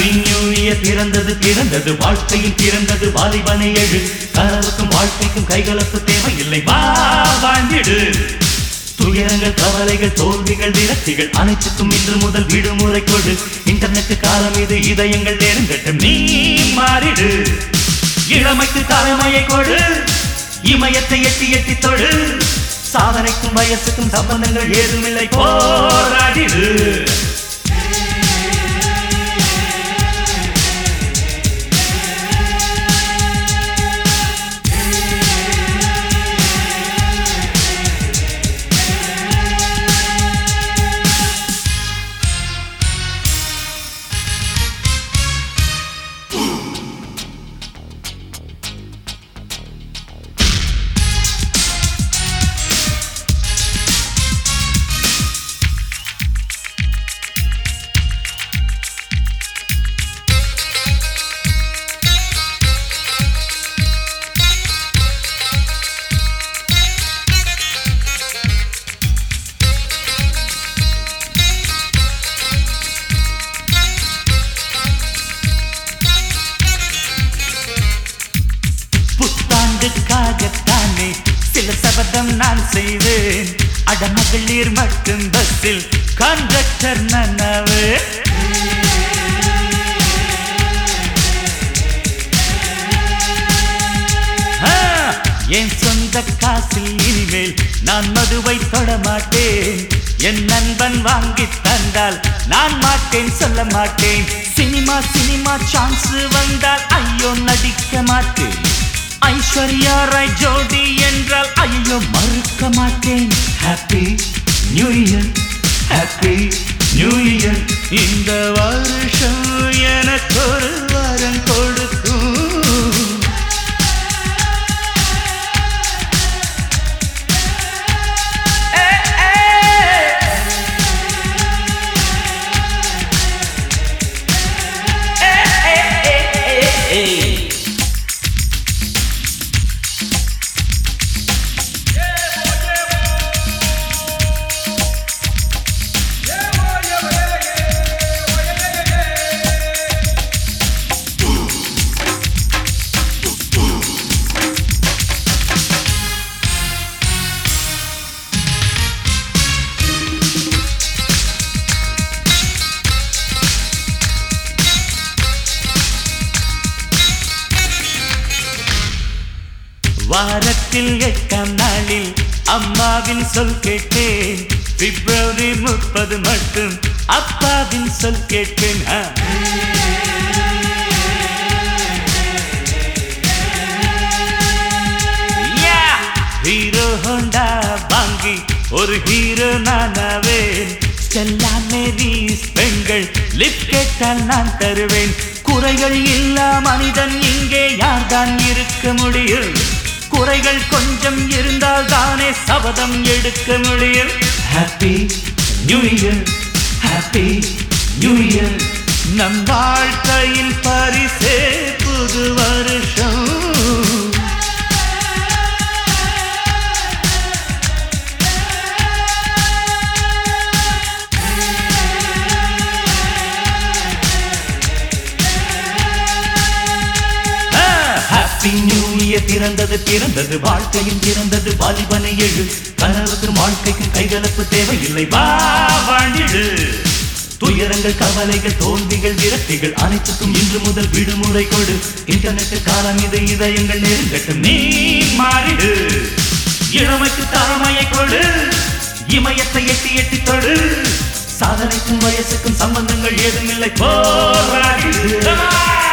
Happy new year பிறந்தது பிறந்தது வாழ்க்கையில் பிறந்தது வாலிபனை எழு கனவுக்கும் வாழ்க்கைக்கும் கைகலப்பு தேவையில்லை வா வாழ்ந்திடு துயரங்கள் கவலைகள் தோல்விகள் விரக்திகள் அனைத்துக்கும் இன்று முதல் விடுமுறை கொடு இன்டர்நெட் காலம் இது இதயங்கள் நெருங்கட்டும் நீ மாறிடு இளமைக்கு தலைமையை கொடு இமயத்தை எட்டி எட்டி தொடு சாதனைக்கும் வயசுக்கும் சம்பந்தங்கள் ஏதுமில்லை போராடிடு புத்தாண்டுக்காகத்தானே சில சபதம் நான் செய்வேன் அடமகளிர் மட்டும் பஸ்ஸில் கண்டக்டர் நனவு ஆ, என் சொந்த காசில் இனிமேல் நான் மதுவை தொட மாட்டேன் என் நண்பன் வாங்கி தந்தால் நான் மாட்டேன் சொல்ல மாட்டேன் சினிமா சினிமா சான்ஸ் வந்தால் ஐயோ நடிக்க மாட்டேன் ஐஸ்வர்யா ராய் ஜோடி என்றால் ஐயோ மறுக்க மாட்டேன் happy new year happy new year இந்த வருஷம் எனக்கு ஒரு வரம் கொடுக்கும் வாரத்தில் எட்டாம் நாளில் அம்மாவின் சொல் கேட்டேன் பிப்ரவரி முப்பது மட்டும் அப்பாவின் சொல் கேட்டேன் ஆ. யா! ஹீரோ ஹோண்டா வாங்கி ஒரு ஹீரோ நானாவேன் ஸ்டெல்லா மேரிஸ் பெண்கள் லிப் கேட்டால் நான் தருவேன் குறைகள் இல்லா மனிதன் இங்கே யார்தான் இருக்க முடியும் குறைகள் கொஞ்சம் இருந்தால் தானே சபதம் எடுக்க முடியும் happy new year happy new year நம் வாழ்க்கையின் பரிசே புது வருஷம் ஹாப்பி நியூ இயர் பிறந்தது பிறந்தது வாழ்க்கையும் பிறந்தது வாலிபனை எழு கனவுக்கும் வாழ்க்கைக்கும் கைகலப்பு தேவையில்லை வா வாழ்ந்திடு துயரங்கள் கவலைகள் தோல்விகள் விரக்திகள் அனைத்துக்கும் இன்று முதல் விடுமுறை கொடு இன்டர்நெட் காலம் இது இதயங்கள் நெருங்கட்டும் நீ மாறிடு இளமைக்கு தலைமையை கொடு இமயத்தை எட்டி எட்டி தொடு சாதனைக்கும் வயசுக்கும் சம்பந்தங்கள் ஏதுமில்லை போராடிடு Come on!